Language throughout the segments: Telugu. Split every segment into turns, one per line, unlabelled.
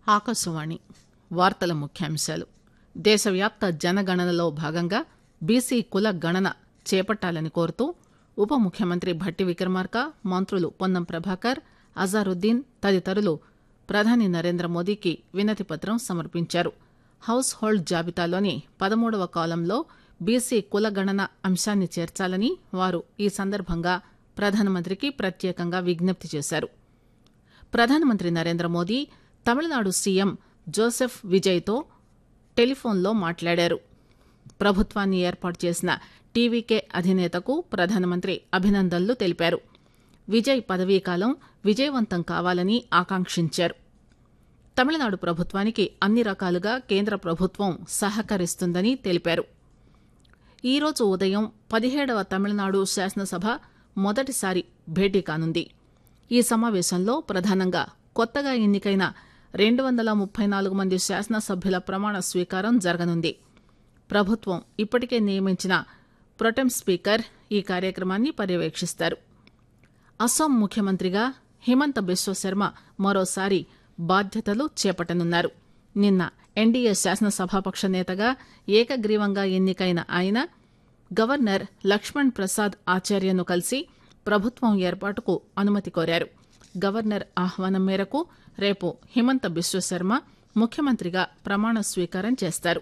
ఆకాశవాణి వార్తల ముఖ్యాంశాలు దేశవ్యాప్త జనగణనలో భాగంగా బీసీ కుల గణన చేపట్టాలని కోరుతూ ఉప ముఖ్యమంత్రి భట్టి విక్రమార్క మంత్రులు పొన్నం ప్రభాకర్ అజారుద్దీన్ తదితరులు ప్రధాని నరేంద్ర మోదీకి వినతిపత్రం సమర్పించారు హౌస్ హోల్డ్ జాబితాలోని పదమూడవ కాలంలో బీసీ కుల గణన అంశాన్ని చేర్చాలని వారు ఈ సందర్భంగా ప్రధానమంత్రికి ప్రత్యేకంగా విజ్ఞప్తి చేశారు ప్రధానమంత్రి నరేంద్ర మోదీ తమిళనాడు సీఎం జోసెఫ్ విజయ్తో టెలిఫోన్లో మాట్లాడారు ప్రభుత్వాన్ని ఏర్పాటు చేసిన టీవీకే అధినేతకు ప్రధానమంత్రి అభినందనలు తెలిపారు విజయ్ పదవీకాలం విజయవంతం కావాలని ఆకాంక్షించారు తమిళనాడు ప్రభుత్వానికి అన్ని రకాలుగా కేంద్ర ప్రభుత్వం సహకరిస్తుందని తెలిపారు ఈరోజు ఉదయం పదిహేడవ తమిళనాడు శాసనసభ మొదటిసారి భేటీ కానుంది ఈ సమావేశంలో ప్రధానంగా కొత్తగా ఎన్నికైన రెండు వందల ముప్పై నాలుగు మంది శాసనసభ్యుల ప్రమాణ స్వీకారం జరగనుంది ప్రభుత్వం ఇప్పటికే నియమించిన ప్రొటెం స్పీకర్ ఈ కార్యక్రమాన్ని పర్యవేక్షిస్తారు అస్సాం ముఖ్యమంత్రిగా హిమంత బిశ్వశర్మ మరోసారి బాధ్యతలు చేపట్టనున్నారు నిన్న ఎన్డీఏ శాసనసభాపక్ష నేతగా ఏకగ్రీవంగా ఎన్నికైన ఆయన గవర్నర్ లక్ష్మణ్ ప్రసాద్ ఆచార్యను కలిసి ప్రభుత్వం ఏర్పాటుకు అనుమతి కోరారు గవర్నర్ ఆహ్వానం మేరకు రేపు హిమంత బిశ్వశర్మ ముఖ్యమంత్రిగా ప్రమాణ స్వీకారం చేస్తారు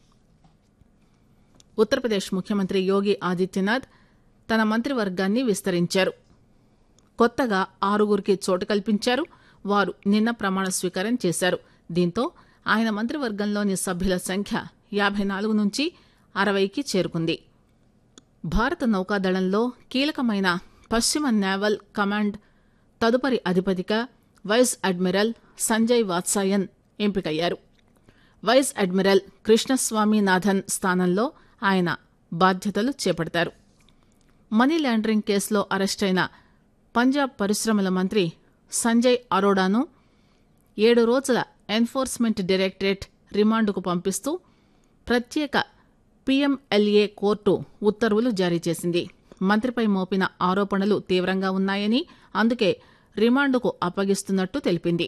ఉత్తరప్రదేశ్ ముఖ్యమంత్రి యోగి ఆదిత్యనాథ్ తన మంత్రివర్గాన్ని విస్తరించారు కొత్తగా ఆరుగురికి చోటు కల్పించారు వారు నిన్న ప్రమాణ స్వీకారం చేశారు దీంతో ఆయన మంత్రివర్గంలోని సభ్యుల సంఖ్య యాభై నాలుగు నుంచి అరవైకి చేరుకుంది భారత నౌకాదళంలో కీలకమైన పశ్చిమ నేవల్ కమాండ్ తదుపరి అధిపతిగా వైస్ అడ్మిరల్ సంజయ్ వాత్సాయన్ ఎంపికయ్యారు వైస్ అడ్మిరల్ కృష్ణస్వామినాథన్ స్థానంలో ఆయన బాధ్యతలు చేపడతారు మనీ లాండరింగ్ కేసులో అరెస్టైన పంజాబ్ పరిశ్రమల మంత్రి సంజయ్ అరోడాను ఏడు రోజుల ఎన్ఫోర్స్మెంట్ డైరెక్టరేట్ రిమాండ్కు పంపిస్తూ ప్రత్యేక పీఎంఎల్ఏ కోర్టు ఉత్తర్వులు జారీ చేసింది మంత్రిపై మోపిన ఆరోపణలు తీవ్రంగా ఉన్నాయని అందుకే రిమాండ్కు అప్పగిస్తున్నట్టు తెలిపింది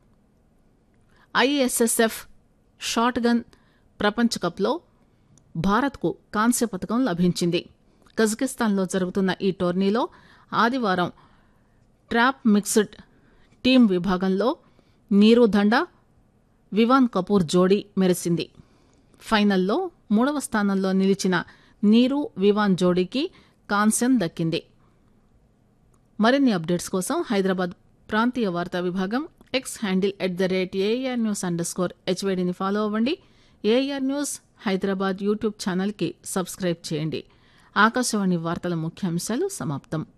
ఐఎస్ఎస్ఎఫ్ షాట్ గన్ ప్రపంచ కప్లో భారత్కు కాంస్య పథకం లభించింది కజకిస్తాన్లో జరుగుతున్న ఈ టోర్నీలో ఆదివారం ట్రాప్ మిక్స్డ్ టీం విభాగంలో నీరు దండా వివాన్ కపూర్ జోడీ మెరిసింది ఫైనల్లో మూడవ స్థానంలో నిలిచిన నీరు వివాన్ జోడీకి కాంస్యం దక్కింది మరిన్ని అప్డేట్స్ కోసం హైదరాబాద్ ప్రాంతీయ వార్తా విభాగం X handle at the rate AR news underscore హెచ్వేడిని ఫాలో అవ్వండి ఏఆర్ న్యూస్ హైదరాబాద్ యూట్యూబ్ ఛానల్కి సబ్స్క్రైబ్ చేయండి ఆకాశవాణి వార్తల ముఖ్యాంశాలు సమాప్తం